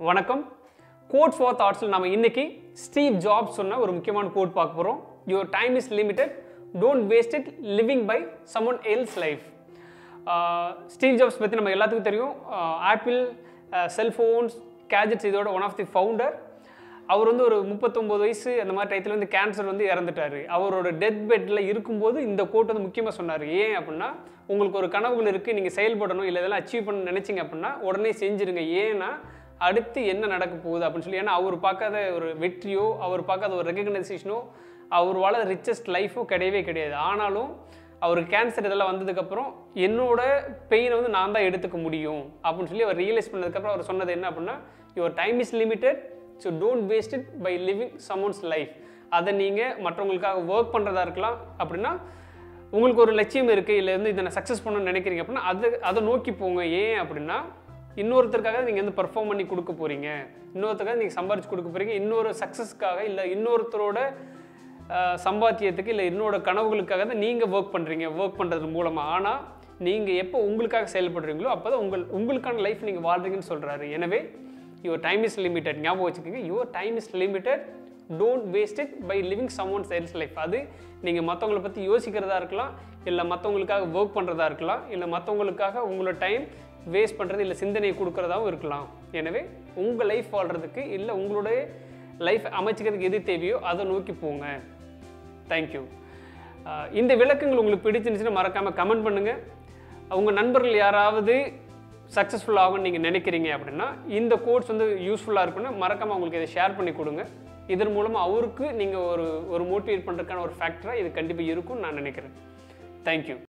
வணக்கம் code for தாட்ஸில் நம்ம இன்னைக்கு ஸ்டீவ் ஜாப்ஸ் சொன்ன ஒரு முக்கியமான கோட் பார்க்க போகிறோம் your time is limited don't waste it living by someone else's life Steve Jobs பற்றி நம்ம எல்லாத்துக்கும் தெரியும் ஆப்பிள் செல்ஃபோன்ஸ் கேஜெட்ஸ் இதோட ஒன் ஆஃப் தி ஃபவுண்டர் அவர் வந்து ஒரு முப்பத்தொம்போது வயசு அந்த மாதிரி டயத்தில் வந்து கேன்சர் வந்து இறந்துட்டார் அவரோட டெத் பெட்டில் இருக்கும்போது இந்த கோட் வந்து முக்கியமாக சொன்னார் ஏன் அப்படின்னா உங்களுக்கு ஒரு கனவுகள் இருக்குது நீங்கள் செயல்படணும் இல்லை இதெல்லாம் அச்சீவ் பண்ண நினச்சிங்க அப்படின்னா உடனே செஞ்சுருங்க ஏன்னா அடுத்து என்ன நடக்க போகுது அப்படின்னு சொல்லி ஏன்னா அவர் பார்க்காத ஒரு வெற்றியோ அவர் பார்க்காத ஒரு ரெகக்னைசேஷனோ அவர் வாழ ரிச்சஸ்ட் லைஃபோ கிடையவே கிடையாது ஆனாலும் அவருக்கு கேன்சர் இதெல்லாம் வந்ததுக்கப்புறம் என்னோட பெயினை வந்து நான் தான் எடுத்துக்க முடியும் அப்படின்னு சொல்லி அவர் ரியலைஸ் பண்ணதுக்கப்புறம் அவர் சொன்னது என்ன அப்படின்னா your time is limited so don't waste it by living someone's life அதை நீங்கள் மற்றவங்களுக்காக ஒர்க் பண்ணுறதா இருக்கலாம் அப்படின்னா உங்களுக்கு ஒரு லட்சியம் இருக்குது இல்லை வந்து இதை நான் சக்ஸஸ் பண்ணணும்னு நினைக்கிறீங்க அப்படின்னா அது அதை நோக்கி போங்க ஏன் அப்படின்னா இன்னொருத்தருக்காக நீங்கள் வந்து பர்ஃபார்ம் பண்ணி கொடுக்க போகிறீங்க இன்னொருத்தருக்காக நீங்கள் சம்பாரிச்சு கொடுக்க போகிறீங்க இன்னொரு சக்ஸஸ்க்காக இல்லை இன்னொருத்தரோட அஹ், சம்பாத்தியத்துக்கு இல்லை என்னோட கனவுகளுக்காக தான் நீங்கள் ஒர்க் பண்ணுறீங்க ஒர்க் பண்ணுறது மூலமாக ஆனால் நீங்கள் எப்போ உங்களுக்காக செயல்படுறீங்களோ அப்போ தான் உங்கள் உங்களுக்கான லைஃப் நீங்கள் வாழ்றீங்கன்னு சொல்கிறாரு எனவே யுவர் டைம் இஸ் லிமிட்டட் ஞாபகம் வச்சுக்கோங்க your time is limited don't waste it by living someone else's life அது நீங்கள் மற்றவங்களை பற்றி யோசிக்கிறதா இருக்கலாம் இல்லை மற்றவங்களுக்காக ஒர்க் பண்ணுறதா இருக்கலாம் இல்லை மற்றவங்களுக்காக உங்களோட டைம் வேஸ்ட் பண்ணுறது இல்லை சிந்தனையை கொடுக்குறதாவும் இருக்கலாம் எனவே உங்கள் லைஃப் வாழ்கிறதுக்கு இல்லை உங்களுடைய லைஃப் அமைச்சிக்கிறதுக்கு எது தேவையோ அதை நோக்கி போங்க தேங்க்யூ இந்த விளக்கங்கள் உங்களுக்கு பிடிச்சிருந்துச்சுன்னா மறக்காமல் கமெண்ட் பண்ணுங்கள் உங்கள் நண்பர்கள் யாராவது சக்ஸஸ்ஃபுல் ஆகும்னு நீங்கள் நினைக்கிறீங்க அப்படின்னா இந்த கோர்ஸ் வந்து யூஸ்ஃபுல்லாக இருக்குன்னா மறக்காமல் உங்களுக்கு இதை ஷேர் பண்ணி கொடுங்க இதன் மூலமாக அவருக்கு நீங்கள் ஒரு ஒரு மோட்டிவேட் பண்ணுறதுக்கான ஒரு ஃபேக்டராக இது கண்டிப்பாக இருக்கும்னு நான் நினைக்கிறேன் தேங்க்யூ